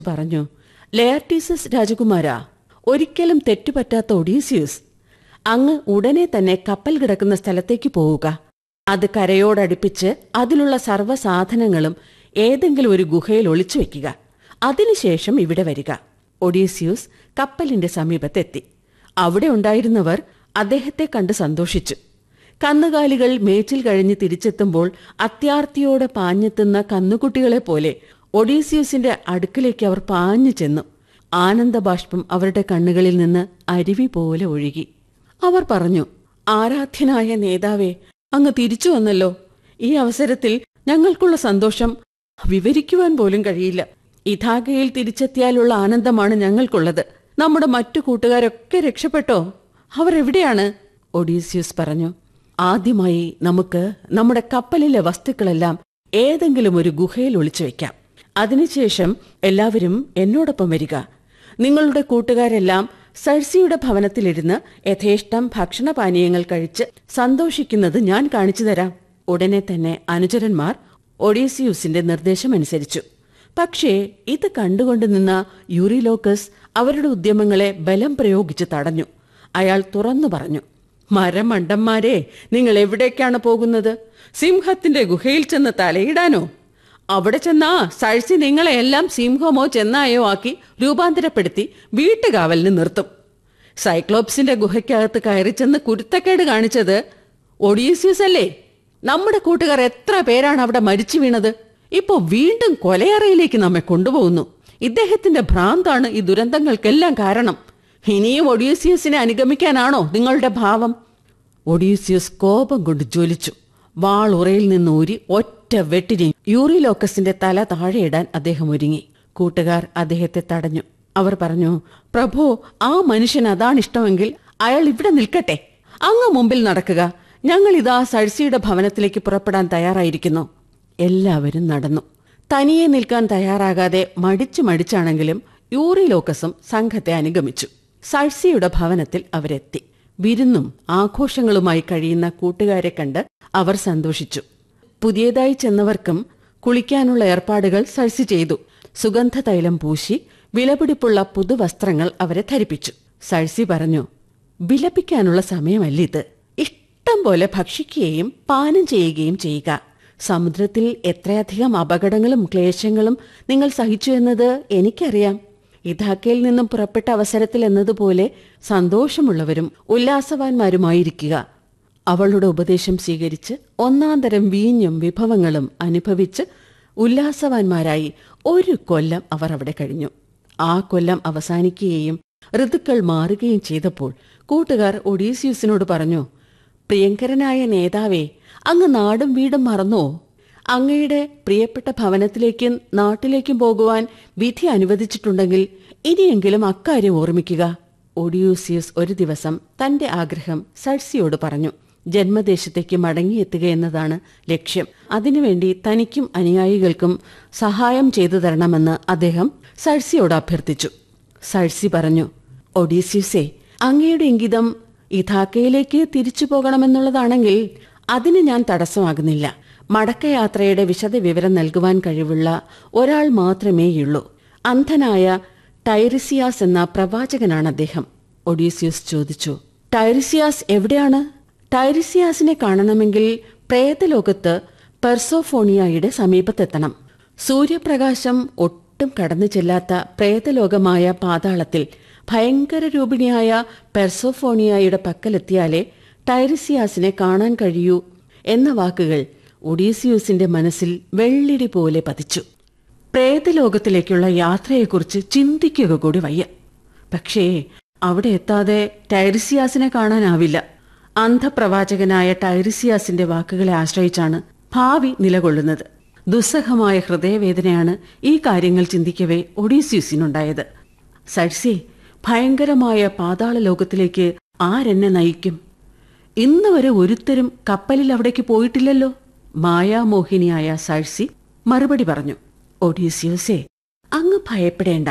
പറഞ്ഞു ലെയർട്ടീസസ് രാജകുമാരാ ഒരിക്കലും തെറ്റുപറ്റാത്ത ഒഡീസിയസ് അങ്ങ് ഉടനെ തന്നെ കപ്പൽ കിടക്കുന്ന സ്ഥലത്തേക്ക് പോവുക അത് കരയോടടുപ്പിച്ച് അതിലുള്ള സർവ്വസാധനങ്ങളും ഏതെങ്കിലും ഒരു ഗുഹയിൽ ഒളിച്ചു വെക്കുക അതിനുശേഷം ഇവിടെ വരിക ഒഡീസിയൂസ് കപ്പലിന്റെ സമീപത്തെത്തി അവിടെ ഉണ്ടായിരുന്നവർ അദ്ദേഹത്തെ കണ്ട് സന്തോഷിച്ചു കന്നുകാലികൾ മേച്ചിൽ കഴിഞ്ഞ് തിരിച്ചെത്തുമ്പോൾ അത്യാർത്തിയോടെ പാഞ്ഞെത്തുന്ന കന്നുകുട്ടികളെ പോലെ ഒഡീസിയസിന്റെ അടുക്കിലേക്ക് അവർ പാഞ്ഞു ചെന്നു ആനന്ദബാഷ്പം അവരുടെ കണ്ണുകളിൽ നിന്ന് അരുവി പോലെ ഒഴുകി അവർ പറഞ്ഞു ആരാധ്യനായ നേതാവേ അങ്ങ് തിരിച്ചു വന്നല്ലോ ഈ അവസരത്തിൽ ഞങ്ങൾക്കുള്ള സന്തോഷം വിവരിക്കുവാൻ പോലും കഴിയില്ല ഇഥാഗയിൽ തിരിച്ചെത്തിയാലുള്ള ആനന്ദമാണ് ഞങ്ങൾക്കുള്ളത് നമ്മുടെ മറ്റു കൂട്ടുകാരൊക്കെ രക്ഷപ്പെട്ടോ അവർ എവിടെയാണ് ഒഡീസിയസ് പറഞ്ഞു ആദ്യമായി നമുക്ക് നമ്മുടെ കപ്പലിലെ വസ്തുക്കളെല്ലാം ഏതെങ്കിലും ഒരു ഗുഹയിൽ ഒളിച്ചു വെക്കാം അതിനുശേഷം എല്ലാവരും എന്നോടൊപ്പം വരിക നിങ്ങളുടെ കൂട്ടുകാരെല്ലാം സഴ്സിയുടെ ഭവനത്തിലിരുന്ന് യഥേഷ്ടം ഭക്ഷണപാനീയങ്ങൾ കഴിച്ച് സന്തോഷിക്കുന്നത് ഞാൻ കാണിച്ചു തരാം ഉടനെ തന്നെ അനുചരന്മാർ ഒഡീസിയൂസിന്റെ നിർദ്ദേശമനുസരിച്ചു പക്ഷേ ഇത് കണ്ടുകൊണ്ട് നിന്ന യൂറിലോക്കസ് അവരുടെ ഉദ്യമങ്ങളെ ബലം പ്രയോഗിച്ച് തടഞ്ഞു അയാൾ തുറന്നു പറഞ്ഞു മരമണ്ടന്മാരെ നിങ്ങൾ എവിടേക്കാണ് പോകുന്നത് സിംഹത്തിന്റെ ഗുഹയിൽ ചെന്ന് തലയിടാനോ അവിടെ ചെന്നാ സഴ്സി നിങ്ങളെ എല്ലാം സിംഹമോ ചെന്നായോ ആക്കി രൂപാന്തരപ്പെടുത്തി വീട്ടുകാവലിന് നിർത്തും സൈക്ലോപ്സിന്റെ ഗുഹയ്ക്കകത്ത് കയറി ചെന്ന് കുരുത്തക്കേട് കാണിച്ചത് ഒഡീസിയസ് അല്ലേ നമ്മുടെ കൂട്ടുകാർ എത്ര പേരാണ് അവിടെ മരിച്ചു വീണത് ഇപ്പോ വീണ്ടും കൊലയറയിലേക്ക് നമ്മെ കൊണ്ടുപോകുന്നു ഇദ്ദേഹത്തിന്റെ ഭ്രാന്താണ് ഈ ദുരന്തങ്ങൾക്കെല്ലാം കാരണം ഇനിയും ഒഡീസിയസിനെ അനുഗമിക്കാനാണോ നിങ്ങളുടെ ഭാവം ഒഡീസിയസ് കോപം കൊണ്ട് ജ്വലിച്ചു വാൾ ഉറയിൽ നിന്ന് ഊരി ഒറ്റ വെട്ടിനെ യൂറിലോക്കസിന്റെ തല താഴെയിടാൻ അദ്ദേഹം ഒരുങ്ങി കൂട്ടുകാർ അദ്ദേഹത്തെ തടഞ്ഞു അവർ പറഞ്ഞു പ്രഭു ആ മനുഷ്യൻ അതാണ് ഇഷ്ടമെങ്കിൽ അയാൾ ഇവിടെ നിൽക്കട്ടെ അങ്ങ് മുമ്പിൽ നടക്കുക ഞങ്ങൾ ഇതാ സഴ്സിയുടെ ഭവനത്തിലേക്ക് പുറപ്പെടാൻ തയ്യാറായിരിക്കുന്നു എല്ലാവരും നടന്നു തനിയെ നിൽക്കാൻ തയ്യാറാകാതെ മടിച്ചു മടിച്ചാണെങ്കിലും യൂറിലോക്കസും സംഘത്തെ അനുഗമിച്ചു സഴ്സിയുടെ ഭവനത്തിൽ അവരെത്തി വിരുന്നും ആഘോഷങ്ങളുമായി കഴിയുന്ന കൂട്ടുകാരെ കണ്ട് അവർ സന്തോഷിച്ചു പുതിയതായി ചെന്നവർക്കും കുളിക്കാനുള്ള ഏർപ്പാടുകൾ സഴ്സി ചെയ്തു സുഗന്ധ തൈലം പൂശി വിലപിടിപ്പുള്ള പുതുവസ്ത്രങ്ങൾ അവരെ ധരിപ്പിച്ചു സഴ്സി പറഞ്ഞു വിലപിക്കാനുള്ള സമയമല്ലിത് ഇഷ്ടം പോലെ ഭക്ഷിക്കുകയും പാനം ചെയ്യുകയും ചെയ്യുക സമുദ്രത്തിൽ എത്രയധികം അപകടങ്ങളും ക്ലേശങ്ങളും നിങ്ങൾ സഹിച്ചു എന്നത് എനിക്കറിയാം ഇഥാക്കയിൽ നിന്നും പുറപ്പെട്ട അവസരത്തിൽ എന്നതുപോലെ സന്തോഷമുള്ളവരും ഉല്ലാസവാന്മാരുമായിരിക്കുക അവളുടെ ഉപദേശം സ്വീകരിച്ച് ഒന്നാന്തരം വീഞ്ഞും വിഭവങ്ങളും അനുഭവിച്ച് ഉല്ലാസവാന്മാരായി ഒരു കൊല്ലം അവർ അവിടെ കഴിഞ്ഞു ആ കൊല്ലം അവസാനിക്കുകയും ഋതുക്കൾ മാറുകയും ചെയ്തപ്പോൾ കൂട്ടുകാർ ഒഡീസിയൂസിനോട് പറഞ്ഞു പ്രിയങ്കരനായ നേതാവേ അങ്ങ് നാടും വീടും മറന്നോ അങ്ങയുടെ പ്രിയപ്പെട്ട ഭവനത്തിലേക്കും നാട്ടിലേക്കും പോകുവാൻ വിധി അനുവദിച്ചിട്ടുണ്ടെങ്കിൽ ഇനിയെങ്കിലും അക്കാര്യം ഓർമ്മിക്കുക ഒഡിയൂസിയസ് ഒരു ദിവസം തന്റെ ആഗ്രഹം സഴ്സിയോട് പറഞ്ഞു ജന്മദേശത്തേക്ക് മടങ്ങിയെത്തുക എന്നതാണ് ലക്ഷ്യം അതിനുവേണ്ടി തനിക്കും അനുയായികൾക്കും സഹായം ചെയ്തു തരണമെന്ന് അദ്ദേഹം സഴ്സിയോട് അഭ്യർത്ഥിച്ചു സഴ്സി പറഞ്ഞു ഒഡീസ്യൂസേ അങ്ങയുടെ ഇംഗിതം ഇഥാക്കയിലേക്ക് തിരിച്ചു പോകണമെന്നുള്ളതാണെങ്കിൽ അതിന് ഞാൻ തടസ്സമാകുന്നില്ല മടക്കയാത്രയുടെ വിശദ വിവരം നൽകുവാൻ കഴിവുള്ള ഒരാൾ മാത്രമേയുള്ളൂ അന്ധനായ ടൈറിസിയാസ് എന്ന പ്രവാചകനാണ് അദ്ദേഹം ഒഡീസിയസ് ചോദിച്ചു ടൈറിസിയാസ് എവിടെയാണ് ടൈറിസിയാസിനെ കാണണമെങ്കിൽ പ്രേതലോകത്ത് പെർസോഫോണിയയുടെ സമീപത്തെത്തണം സൂര്യപ്രകാശം ഒട്ടും കടന്നു ചെല്ലാത്ത പ്രേതലോകമായ പാതാളത്തിൽ ഭയങ്കര രൂപിണിയായ പെർസോഫോണിയയുടെ പക്കലെത്തിയാലേ ടൈറിസിയാസിനെ കാണാൻ കഴിയൂ എന്ന വാക്കുകൾ ഒഡീസിയൂസിന്റെ മനസ്സിൽ വെള്ളിടി പോലെ പതിച്ചു പ്രേതലോകത്തിലേക്കുള്ള യാത്രയെക്കുറിച്ച് ചിന്തിക്കുക കൂടി വയ്യ പക്ഷേ അവിടെ എത്താതെ ടൈറിസിയാസിനെ കാണാനാവില്ല അന്ധപ്രവാചകനായ ടൈറിസിയാസിന്റെ വാക്കുകളെ ആശ്രയിച്ചാണ് ഭാവി നിലകൊള്ളുന്നത് ദുസ്സഹമായ ഹൃദയവേദനയാണ് ഈ കാര്യങ്ങൾ ചിന്തിക്കവേ ഒഡീസ്യൂസിനുണ്ടായത് സഴ്സി ഭയങ്കരമായ പാതാള ലോകത്തിലേക്ക് ആരെന്നെ നയിക്കും ഇന്ന് വരെ ഒരുത്തരും കപ്പലിൽ അവിടേക്ക് പോയിട്ടില്ലല്ലോ മായാമോഹിനിയായ സഴ്സി മറുപടി പറഞ്ഞു ഒഡീസിയോസേ അങ്ങ് ഭയപ്പെടേണ്ട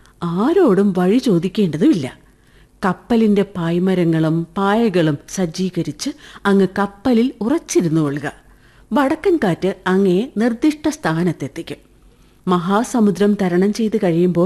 ആരോടും വഴി ചോദിക്കേണ്ടതുമില്ല കപ്പലിന്റെ പായ്മരങ്ങളും പായകളും സജ്ജീകരിച്ച് അങ്ങ് കപ്പലിൽ ഉറച്ചിരുന്നു കൊള്ളുക വടക്കൻ കാറ്റ് അങ്ങയെ നിർദ്ദിഷ്ട സ്ഥാനത്തെത്തിക്കും മഹാസമുദ്രം തരണം ചെയ്ത് കഴിയുമ്പോൾ